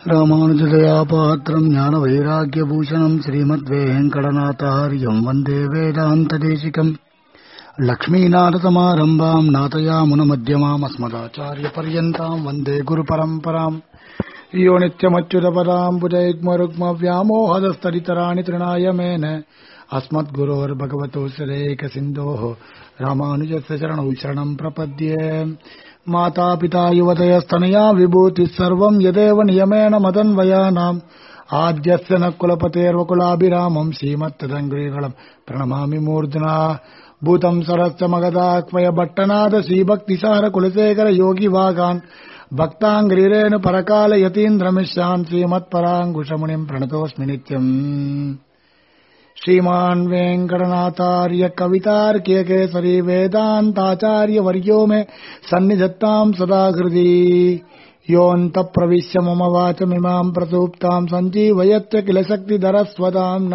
ராமானுஜதயாபாத்திரம் ஞான வைராக்கியபூஷணம் ஸ்ரீமத்வேங்கடநாத்தாரியம் வந்தே வேதாந்ததேசிகம் லக்ஷ்மீநாதசமாரம்பாம் நாதயாமுனமத்தியமாம் அஸ்மதாச்சாரியபர்யந்தாம் வந்தே குருபரம்பராம் யோ நித்யமच्युतपदाम् पुजैग्मरुग्मव्यामोहदस्तरितराणि तृणाय मेन अस्मद्गुरोर्भगवतो सिरेकसिन्धोः रामानुजस्य चरणौ शरणम् प्रपद्ये मातापिता युवतयस्तनया विभूतिः सर्वम् यदेव नियमेन मदन्वयानाम् आद्यस्य न कुलपतेर्वकुलाभिरामम् श्रीमत्तदङ्ग्रीगणम् प्रणमामि मूर्ध्ना भूतम् सरस्य मगदाक्वय भट्टनाद श्रीभक्तिसार कुलशेखर योगि वागान् भक्ताङ्ग्रीरेणु परकाल यतीन्द्रमिश्रान् श्रीमत्पराङ्कुशमुनिम् प्रणतोऽस्मि नित्यम् श्रीमान् वेङ्कटनाथार्य कवितार्कियकेसरी वेदान्ताचार्यवर्यो मे सन्निधत्ताम् सदा हृदि योऽन्तप्रविश्य मम वाचमिमाम् प्रसूप्ताम् सञ्जीवयत्य किल शक्तिधरस्वदाम् न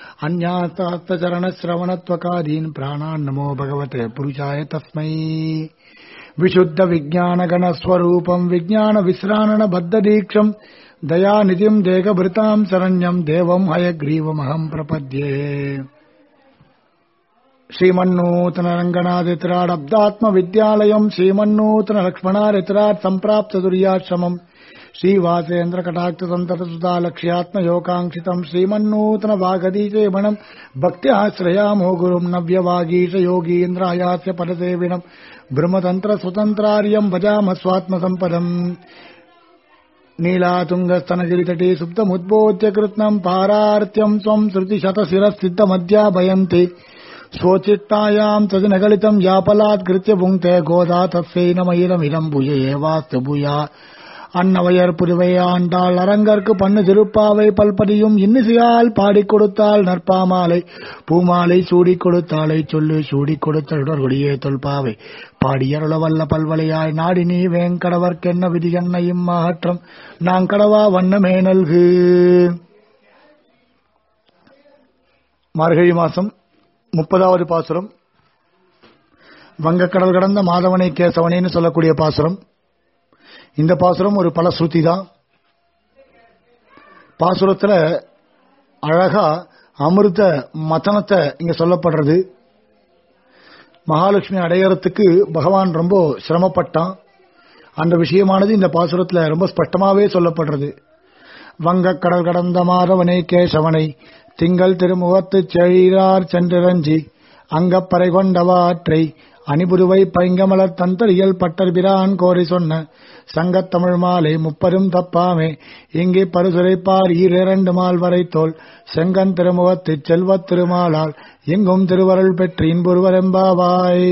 अन्यास्तहस्तचरणश्रवणत्वकादीन् प्राणान् नमो भगवते पुरुषाय तस्मै विशुद्धविज्ञानगणस्वरूपम् विज्ञानविश्राणबद्धदीक्षम् दयानिधिम् देहभृताम् शरण्यम् देवम् हयग्रीवमहम् प्रपद्ये श्रीमन्नूतनरङ्गनादित्राडब्दात्मविद्यालयम् श्रीमन्नूतनलक्ष्मणारित्रात् सम्प्राप्तदुर्याश्रमम् श्रीवासेन्द्रकटाक्षसन्ततसुधालक्ष्यात्मयोगाङ्क्षितम् श्रीमन्नूतनवागदीशेवणम् भक्त्याश्रयामो गुरुम् नव्यवागीशयोगीन्द्रायास्य पदसेविनम् ब्रह्मतन्त्रस्वतन्त्रार्यम् भजाम स्वात्मसम्पदम् नीलातुङ्गस्तनगिरितटे सुप्तमुद्बोध्य कृत्नम् पारार्त्यम् स्वम् श्रुतिशतशिरस्थितमध्याभयन्ति स्वचित्तायाम् तदिनगलितम् यापलात्कृत्य पुङ्क्ते गोदा तस्यै नमैरमिदम् भुज एवास्तु भूया அன்னவையர் புதுவை ஆண்டாள் அரங்கற்கு பண்ணு திருப்பாவை பல்பதியும் இன்னிசையால் பாடிக் கொடுத்தாள் நற்பாமாலை பூமாலை சூடிக் கொடுத்தாளை சொல்லு சூடிக் கொடுத்தொடியே தொல்பாவை பாடியருள வல்ல பல்வளையாய் நாடினி வேங்கடவர்க்கென்ன விதி என்ன இம்மாற்றம் நான் கடவா வண்ணமே நல்கு மார்கழி மாசம் முப்பதாவது பாசுரம் வங்கக்கடல் கடந்த மாதவனை கேசவனேன்னு சொல்லக்கூடிய பாசுரம் இந்த பாசுரம் ஒரு பல ஸ்ருதி தான் பாசுரத்துல அழகா அமிர்த மதனத்தை இங்க சொல்லப்படுறது மகாலட்சுமி அடையறதுக்கு பகவான் ரொம்ப சிரமப்பட்டான் அந்த விஷயமானது இந்த பாசுரத்துல ரொம்ப ஸ்பஷ்டமாவே சொல்லப்படுறது வங்கக்கடல் கடந்த மாதவனை கேசவனை திங்கள் திருமுகத்து செழிரார் சென்றிரஞ்சி அங்கப்பறை கொண்டவாற்றை அணிபுதுவை பைங்கமலர் தந்தரியல் பட்டர் பிரான் கோரி சொன்ன சங்கத்தமிழ் மாலை முப்பதும் தப்பாமே இங்கே பரிசுரைப்பார் ஈரிரண்டு மால் வரை தோல் செங்கன் திருமுகத்து செல்வத் திருமாலால் எங்கும் திருவருள் பெற்று இன்புருவரெம்பாவாய்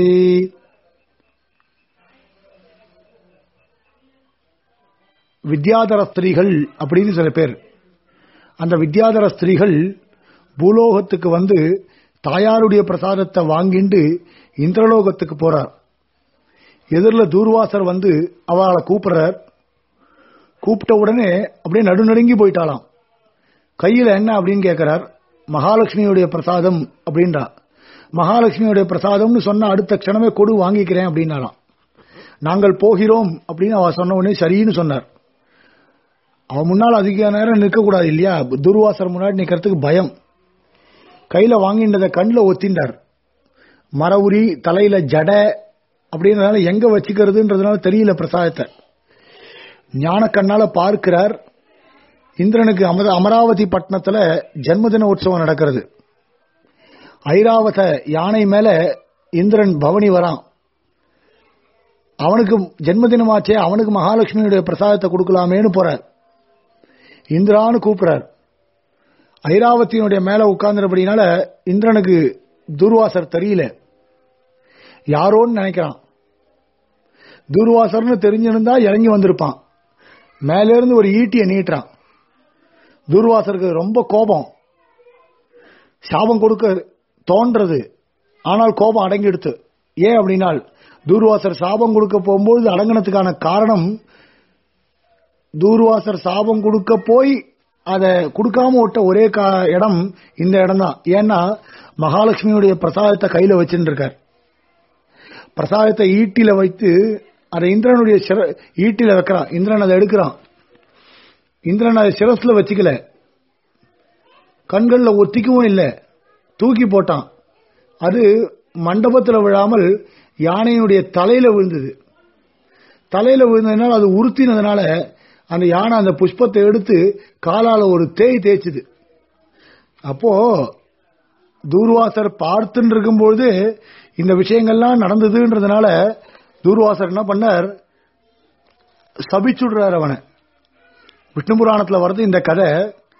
வித்யாதர ஸ்திரீகள் அப்படின்னு சில பேர் அந்த வித்யாதர ஸ்திரீகள் பூலோகத்துக்கு வந்து தாயாருடைய பிரசாதத்தை வாங்கிண்டு இந்திரலோகத்துக்கு போறார் எதிரில் தூர்வாசர் வந்து அவளை கூப்பிடுறார் கூப்பிட்ட உடனே அப்படியே நடுநடுங்கி போயிட்டாளாம் கையில் என்ன அப்படின்னு கேட்கிறார் மகாலட்சுமியுடைய பிரசாதம் அப்படின்றா மகாலட்சுமியுடைய பிரசாதம்னு சொன்ன அடுத்த க்ஷணமே கொடு வாங்கிக்கிறேன் அப்படின்னாலாம் நாங்கள் போகிறோம் அப்படின்னு அவ சொன்ன உடனே சரின்னு சொன்னார் அவ முன்னால் அதிக நேரம் நிற்கக்கூடாது இல்லையா துர்வாசர் முன்னாடி நிற்கிறதுக்கு பயம் கையில வாங்கின்றத கண்ணில் ஒத்திண்டார் மர உரி தலையில ஜட அப்படின்றதுனால எங்க வச்சுக்கிறதுன்றதுனால தெரியல பிரசாதத்தை ஞான கண்ணால பார்க்கிறார் இந்திரனுக்கு அமத அமராவதி பட்டணத்துல ஜன்மதின உற்சவம் நடக்கிறது ஐராவத யானை மேல இந்திரன் பவனி வரான் அவனுக்கு ஜென்மதினமாச்சே அவனுக்கு மகாலட்சுமியுடைய பிரசாதத்தை கொடுக்கலாமேன்னு போறார் இந்திரான்னு கூப்பிடுறார் ஐராவத்தியினுடைய மேல உட்கார்ந்துறபடினால இந்திரனுக்கு துர்வாசர் தெரியல யாரோன்னு நினைக்கிறான் துர்வாசர்னு தெரிஞ்சிருந்தா இறங்கி வந்திருப்பான் மேல இருந்து ஒரு ஈட்டியை நீட்டுறான் துர்வாசருக்கு ரொம்ப கோபம் சாபம் கொடுக்க தோன்றது ஆனால் கோபம் அடங்கிடுத்து ஏன் அப்படின்னால் தூர்வாசர் சாபம் கொடுக்க போகும்போது அடங்கினதுக்கான காரணம் தூர்வாசர் சாபம் கொடுக்க போய் அதை கொடுக்காம விட்ட ஒரே இடம் இந்த இடம் தான் ஏன்னா மகாலட்சுமியுடைய பிரசாதத்தை கையில வச்சுட்டு இருக்கார் பிரசாதத்தை ஈட்டில வைத்து அதை இந்திரனுடைய சிர ஈட்டில வைக்கிறான் இந்திரன் அதை எடுக்கிறான் இந்திரன் அதை சிரஸ்ல வச்சுக்கல கண்கள்ல ஒத்திக்கவும் இல்லை தூக்கி போட்டான் அது மண்டபத்தில் விழாமல் யானையினுடைய தலையில விழுந்தது தலையில விழுந்ததுனால அது உறுத்தினதுனால அந்த யானை அந்த புஷ்பத்தை எடுத்து காலால ஒரு தேய் தேய்ச்சுது அப்போ தூர்வாசர் பார்த்துன்னு இருக்கும்பொழுது இந்த விஷயங்கள்லாம் நடந்ததுன்றதுனால தூர்வாசர் என்ன பண்ணார் சபிச்சுடுறார் அவனை விஷ்ணு புராணத்தில் வருது இந்த கதை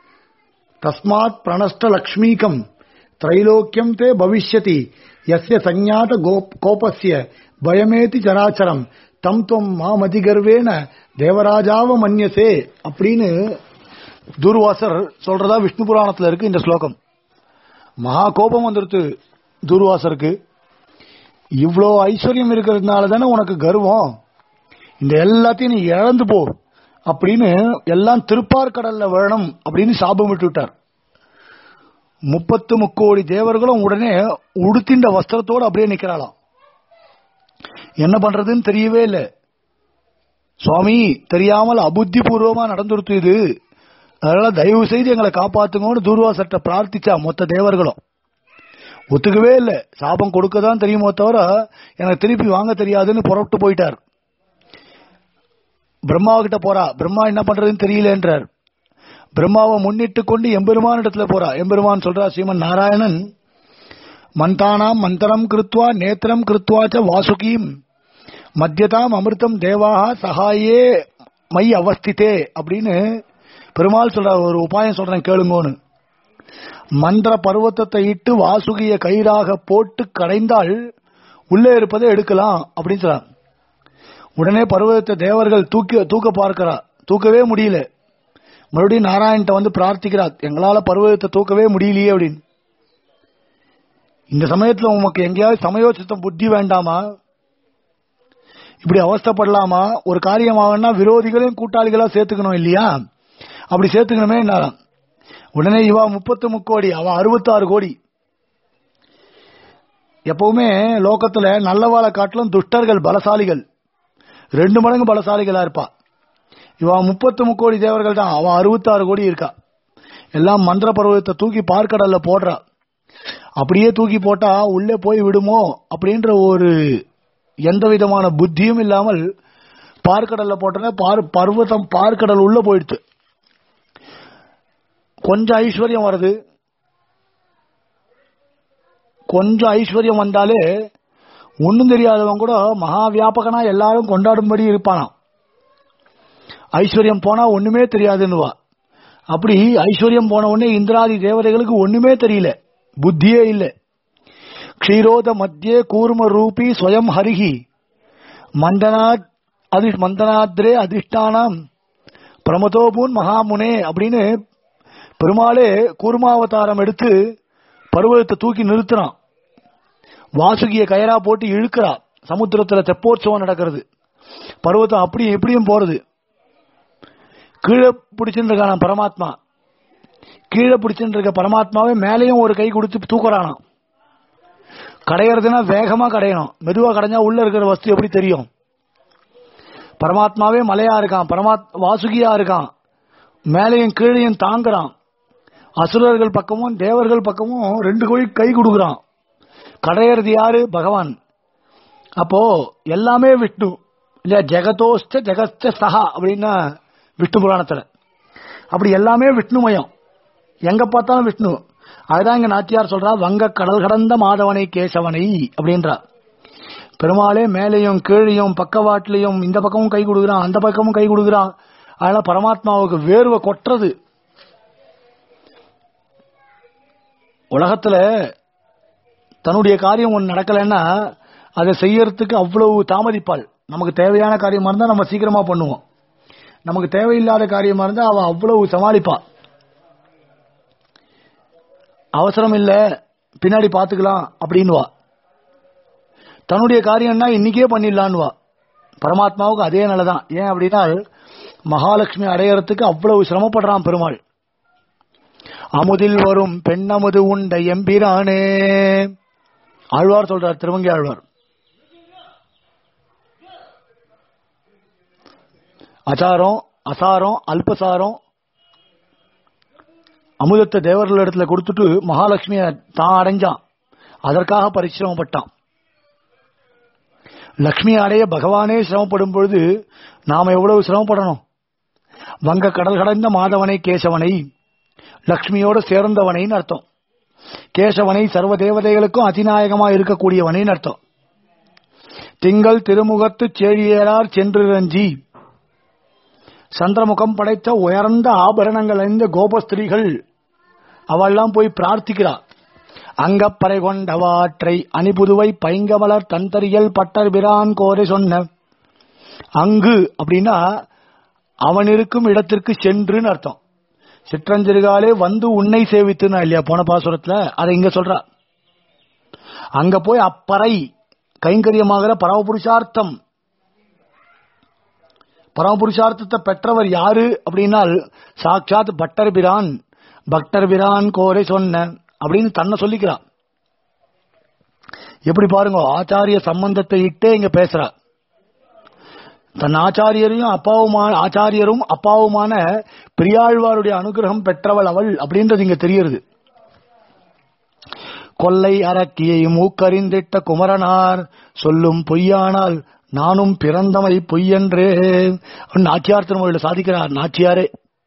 தஸ்மாத் பிரணஷ்ட லக்ஷ்மீகம் திரைலோக்கியம் தே பவிஷ்யதி எஸ்ய சஞ்ஞாத கோப்- கோபஸ்ய பயமேதி சராச்சரம் தம் தொம் மாமதிகர்வேன தேவராஜாவ மன்யசே அப்படின்னு துர்வாசர் சொல்றதா விஷ்ணு புராணத்துல இருக்கு இந்த ஸ்லோகம் மகா கோபம் வந்துருத்து துர்வாசருக்கு இவ்வளோ ஐஸ்வர்யம் இருக்கிறதுனால தானே உனக்கு கர்வம் இந்த எல்லாத்தையும் நீ இழந்து போ அப்படின்னு எல்லாம் திருப்பார்கடல்ல வேணும் அப்படின்னு சாபம் விட்டு விட்டார் முப்பத்து முக்கோடி தேவர்களும் உடனே உடுத்தின்ற வஸ்திரத்தோடு அப்படியே நிக்கிறாளாம் என்ன பண்றதுன்னு தெரியவே இல்லை சுவாமி தெரியாமல் அபுத்தி பூர்வமா நடந்துருத்து இது அதனால தயவு செய்து எங்களை காப்பாத்துங்கன்னு தூர்வாசர்ட்ட பிரார்த்திச்சா மொத்த தேவர்களும் ஒத்துக்கவே இல்லை சாபம் கொடுக்க தான் தெரியுமோ தவிர எனக்கு திருப்பி வாங்க தெரியாதுன்னு புறப்பட்டு போயிட்டார் பிரம்மாவை கிட்ட போறா பிரம்மா என்ன பண்றதுன்னு தெரியலன்றார் பிரம்மாவை முன்னிட்டு கொண்டு எம்பெருமான் இடத்துல போறா எம்பெருமான் சொல்றா ஸ்ரீமன் நாராயணன் மந்தானாம் மந்தரம் கிருத்வா நேத்திரம் கிருத்வாச்ச வாசுகீம் மத்தியதாம் அமிர்தம் தேவாக சகாயே மை அவஸ்திதே அப்படின்னு பெருமாள் சொல்ற ஒரு உபாயம் சொல்றேன் கேளுங்கோன்னு மந்திர பர்வத்தத்தை இட்டு வாசுகிய கயிறாக போட்டு கடைந்தால் உள்ளே இருப்பதை எடுக்கலாம் அப்படின்னு சொல்றான் உடனே பர்வதத்தை தேவர்கள் தூக்கி தூக்க பார்க்கிறா தூக்கவே முடியல மறுபடியும் நாராயண்ட்ட வந்து பிரார்த்திக்கிறா எங்களால பர்வதத்தை தூக்கவே முடியலையே அப்படின்னு இந்த சமயத்துல உமக்கு எங்கேயாவது சமயோசித்த புத்தி வேண்டாமா இப்படி அவஸ்தைப்படலாமா ஒரு காரியம் ஆகணும்னா விரோதிகளையும் கூட்டாளிகளா சேர்த்துக்கணும் இல்லையா அப்படி சேர்த்துக்கணுமே என்னாலாம் உடனே இவா முப்பத்து முக்கோடி அவ அறுபத்தாறு கோடி எப்பவுமே லோகத்துல நல்லவாளை காட்டிலும் துஷ்டர்கள் பலசாலிகள் ரெண்டு மடங்கு பலசாலிகளா இருப்பா இவ முப்பத்து முக்கோடி தேவர்கள் தான் அவன் அறுபத்தாறு கோடி இருக்கா எல்லாம் மந்திர பருவத்தை தூக்கி பார்க்கடல்ல போடுறா அப்படியே தூக்கி போட்டா உள்ளே போய் விடுமோ அப்படின்ற ஒரு எந்த விதமான புத்தியும் இல்லாமல் பார்க்கடல்ல போட்டோன்னே பார் பர்வதம் பார்க்கடல் உள்ள போயிடுச்சு கொஞ்சம் ஐஸ்வர்யம் வருது கொஞ்சம் ஐஸ்வர்யம் வந்தாலே ஒன்னும் தெரியாதவன் கூட மகா வியாபகனா எல்லாரும் கொண்டாடும்படி இருப்பானாம் ஐஸ்வர்யம் போனா ஒண்ணுமே தெரியாதுன்னுவா அப்படி ஐஸ்வர்யம் போன உடனே இந்திராதி தேவதைகளுக்கு ஒண்ணுமே தெரியல புத்தியே இல்ல க்ஷீரோத மத்தியே கூர்ம ரூபி ஸ்வயம் ஹரிஹி மந்தனாத் அதி மந்தனாத்ரே அதிஷ்டானம் பிரமதோபூன் மகாமுனே அப்படின்னு பெருமாளே கூர்மாவதாரம் எடுத்து பருவத்தை தூக்கி நிறுத்துறான் வாசுகிய கயரா போட்டு இழுக்கிறா சமுத்திரத்துல தெப்போற்சவம் நடக்கிறது பருவத்தம் அப்படியும் இப்படியும் போறது கீழே பிடிச்சுட்டு இருக்கான பரமாத்மா கீழே பிடிச்சுட்டு இருக்க பரமாத்மாவே மேலேயும் ஒரு கை கொடுத்து தூக்குறானாம் கடையிறதுன்னா வேகமா கடையணும் மெதுவா கடைஞ்சா உள்ள இருக்கிற வஸ்து எப்படி தெரியும் பரமாத்மாவே மலையா இருக்கான் பரமாத் வாசுகியா இருக்கான் மேலையும் கீழையும் தாங்குறான் அசுரர்கள் பக்கமும் தேவர்கள் பக்கமும் ரெண்டு கோழி கை கொடுக்குறான் கடையிறது யாரு பகவான் அப்போ எல்லாமே விஷ்ணு இல்ல ஜெகதோஸ்ட ஜெகஸ்ட சஹா அப்படின்னா விஷ்ணு புராணத்துல அப்படி எல்லாமே விஷ்ணுமயம் எங்க பார்த்தாலும் விஷ்ணு அதுதான் இங்க நாச்சியார் சொல்றா வங்க கடல் கடந்த மாதவனை கேசவனை அப்படின்றா பெருமாளே மேலேயும் கீழையும் பக்கவாட்டிலையும் இந்த பக்கமும் கை கொடுக்குறான் அந்த பக்கமும் கை கொடுக்குறான் அதனால பரமாத்மாவுக்கு வேர்வை கொட்டுறது உலகத்துல தன்னுடைய காரியம் ஒன்று நடக்கலைன்னா அதை செய்யறதுக்கு அவ்வளவு தாமதிப்பாள் நமக்கு தேவையான காரியமா இருந்தா நம்ம சீக்கிரமா பண்ணுவோம் நமக்கு தேவையில்லாத காரியமா இருந்தா அவ அவ்வளவு சமாளிப்பா அவசரம் இல்ல பின்னாடி பாத்துக்கலாம் அப்படின்னுவா தன்னுடைய காரியம்னா இன்னைக்கே பண்ணிடலான்னுவா பரமாத்மாவுக்கு அதே நிலைதான் ஏன் அப்படின்னா மகாலட்சுமி அடையறதுக்கு அவ்வளவு சிரமப்படுறான் பெருமாள் அமுதில் வரும் பெண்ணமுது உண்ட எம்பிரானே ஆழ்வார் சொல்றார் திருவங்கி ஆழ்வார் அச்சாரம் அசாரம் அல்பசாரம் அமுதத்தை தேவர்கள் இடத்துல கொடுத்துட்டு மகாலட்சுமிய தான் அடைஞ்சான் அதற்காக பரிசிரமப்பட்டான் லக்ஷ்மி அடைய பகவானே சிரமப்படும் பொழுது நாம எவ்வளவு சிரமப்படணும் வங்க கடல் கடந்த மாதவனை கேசவனை லக்ஷ்மியோட சேர்ந்தவனைன்னு அர்த்தம் கேசவனை சர்வ தேவதைகளுக்கும் அதிநாயகமா இருக்கக்கூடியவனைன்னு அர்த்தம் திங்கள் திருமுகத்து சேழியரார் சென்றிரஞ்சி சந்திரமுகம் படைத்த உயர்ந்த ஆபரணங்கள் அணிந்த கோபஸ்திரீகள் அவெல்லாம் போய் பிரார்த்திக்கிறா அங்கப்பறை கொண்டவாற்றை அணிபுதுவை பைங்கமலர் தந்தரியல் பட்டர் பிரான் கோரை சொன்ன அங்கு அப்படின்னா அவன் இருக்கும் இடத்திற்கு சென்றுன்னு அர்த்தம் சிற்றஞ்சிறுகாலே வந்து உன்னை சேவித்துனா இல்லையா போன பாசுரத்துல அதை இங்க சொல்றா அங்க போய் அப்பறை கைங்கரியமாகிற பரமபுருஷார்த்தம் பரமபுருஷார்த்தத்தை பெற்றவர் யாரு அப்படின்னால் சாட்சாத் பட்டர் பிரான் பக்தர் பிரான் கோரை சொன்ன அப்படின்னு தன்னை சொல்லிக்கிறான் எப்படி பாருங்க ஆச்சாரிய சம்பந்தத்தை இட்டே இங்க பேசுறா தன் ஆச்சாரியரையும் அப்பாவுமான ஆச்சாரியரும் அப்பாவுமான பிரியாழ்வாருடைய அனுகிரகம் பெற்றவள் அவள் அப்படின்றது இங்க தெரியுது கொல்லை அரக்கியை மூக்கறிந்திட்ட குமரனார் சொல்லும் பொய்யானால் நானும் பிறந்தமை பொய்யன்றே நாச்சியார் திருமொழியில் சாதிக்கிறார் நாச்சியாரே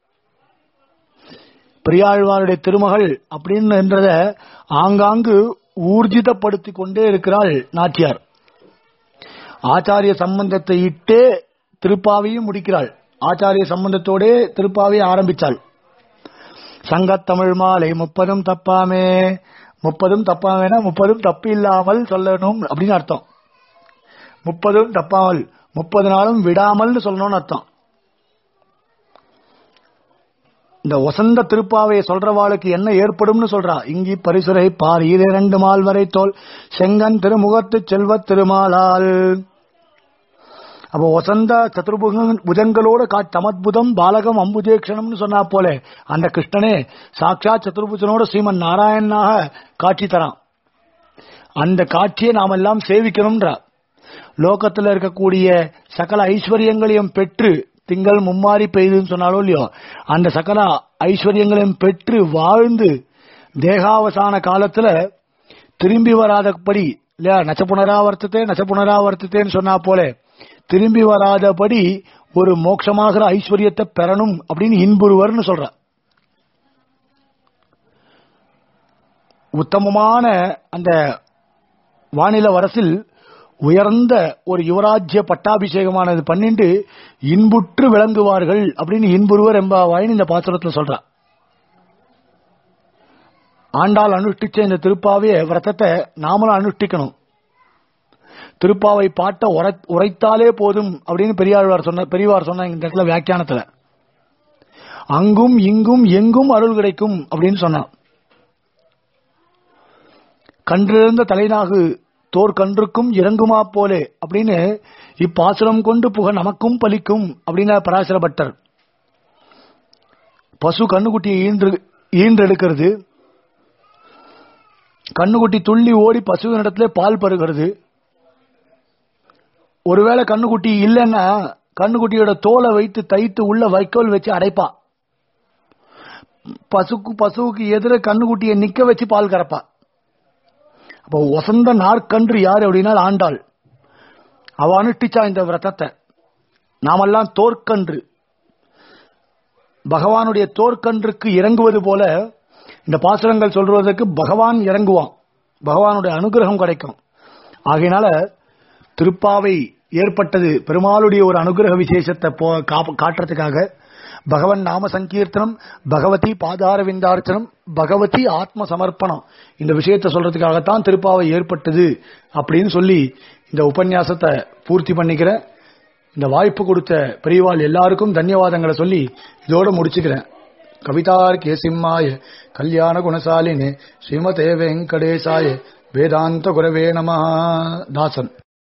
பிரியாழ்வாருடைய திருமகள் அப்படின்னு என்றத ஆங்காங்கு ஊர்ஜிதப்படுத்திக் கொண்டே இருக்கிறாள் நாச்சியார் ஆச்சாரிய சம்பந்தத்தை இட்டே திருப்பாவையும் முடிக்கிறாள் ஆச்சாரிய சம்பந்தத்தோடே திருப்பாவையை ஆரம்பிச்சாள் சங்கத்தமிழ் மாலை முப்பதும் தப்பாமே முப்பதும் தப்பாமேனா முப்பதும் தப்பு இல்லாமல் சொல்லணும் அப்படின்னு அர்த்தம் முப்பதும் தப்பாமல் முப்பது நாளும் விடாமல் சொல்லணும்னு அர்த்தம் இந்த வசந்த திருப்பாவையை சொல்றவாளுக்கு என்ன ஏற்படும்னு சொல்றா இங்கி பரிசுரை பார் இரண்டு மால் வரை தோல் செங்கன் திருமுகத்து செல்வ திருமாலால் அப்போ வசந்த சதுர்புக புஜங்களோட கா தமத்புதம் பாலகம் அம்புஜேக்ஷணம்னு சொன்னா போல அந்த கிருஷ்ணனே சாட்சாத் சதுர்புஜனோட ஸ்ரீமன் நாராயணனாக காட்சி தரான் அந்த காட்சியை நாம் எல்லாம் சேவிக்கணும்ன்ற லோகத்துல இருக்கக்கூடிய சகல ஐஸ்வர்யங்களையும் பெற்று திங்கள் மும்மாறி பெய்துன்னு சொன்னாலும் இல்லையோ அந்த சகல ஐஸ்வர்யங்களையும் பெற்று வாழ்ந்து தேகாவசான காலத்துல திரும்பி வராதபடி இல்லையா நச்ச புனராவர்த்தத்தே நச்ச புனராவர்த்தத்தேன்னு சொன்னா போல திரும்பி வராதபடி ஒரு மோட்சமாகிற ஐஸ்வர்யத்தை பெறணும் அப்படின்னு இன்புருவர்னு சொல்ற உத்தமமான அந்த வானில வரசில் உயர்ந்த ஒரு யுவராஜ்ய பட்டாபிஷேகமானது பண்ணிட்டு இன்புற்று விளங்குவார்கள் அப்படின்னு இன்புருவர் எம்பாவாயின்னு இந்த பாத்திரத்தில் சொல்றா ஆண்டாள் அனுஷ்டிச்ச இந்த திருப்பாவைய விரதத்தை நாமளும் அனுஷ்டிக்கணும் திருப்பாவை பாட்ட உரைத்தாலே போதும் அப்படின்னு பெரியாழ்வார் சொன்ன பெரியவார் சொன்ன இந்த இடத்துல வியாக்கியானத்துல அங்கும் இங்கும் எங்கும் அருள் கிடைக்கும் அப்படின்னு சொன்னான் கன்றிருந்த தலைநாகு தோர் கன்றுக்கும் இறங்குமா போலே அப்படின்னு இப்பாசுரம் கொண்டு புக நமக்கும் பலிக்கும் அப்படின்னு பராசர பட்டர் பசு கண்ணுக்குட்டியை ஈன்று ஈன்றெடுக்கிறது கண்ணுக்குட்டி துள்ளி ஓடி பசுவினிடத்துல பால் பருகிறது ஒருவேளை கண்ணுக்குட்டி இல்லைன்னா கண்ணுக்குட்டியோட தோலை வைத்து தைத்து உள்ள வைக்கோல் வச்சு அடைப்பா பசுக்கு பசுவுக்கு எதிர கண்ணுக்குட்டியை நிக்க வச்சு பால் கறப்பா அப்போ வசந்த நாற்கன்று யாரு அப்படின்னா ஆண்டாள் அவ அனுஷ்டிச்சா இந்த விரதத்தை நாமெல்லாம் தோற்கன்று பகவானுடைய தோற்கன்றுக்கு இறங்குவது போல இந்த பாசுரங்கள் சொல்றதுக்கு பகவான் இறங்குவான் பகவானுடைய அனுகிரகம் கிடைக்கும் ஆகையினால திருப்பாவை ஏற்பட்டது பெருமாளுடைய ஒரு அனுகிரக விசேஷத்தை போ காட்டுறதுக்காக பகவன் நாம சங்கீர்த்தனம் பகவதி பாதார விந்தார்ச்சனம் பகவதி ஆத்ம சமர்ப்பணம் இந்த விஷயத்தை சொல்றதுக்காகத்தான் திருப்பாவை ஏற்பட்டது அப்படின்னு சொல்லி இந்த உபன்யாசத்தை பூர்த்தி பண்ணிக்கிறேன் இந்த வாய்ப்பு கொடுத்த பெரியவாள் எல்லாருக்கும் தன்யவாதங்களை சொல்லி இதோட முடிச்சுக்கிறேன் கவிதார் கேசிம்மாய கல்யாண குணசாலினே ஸ்ரீமதே வெங்கடேசாய வேதாந்த குரவே நம தாசன்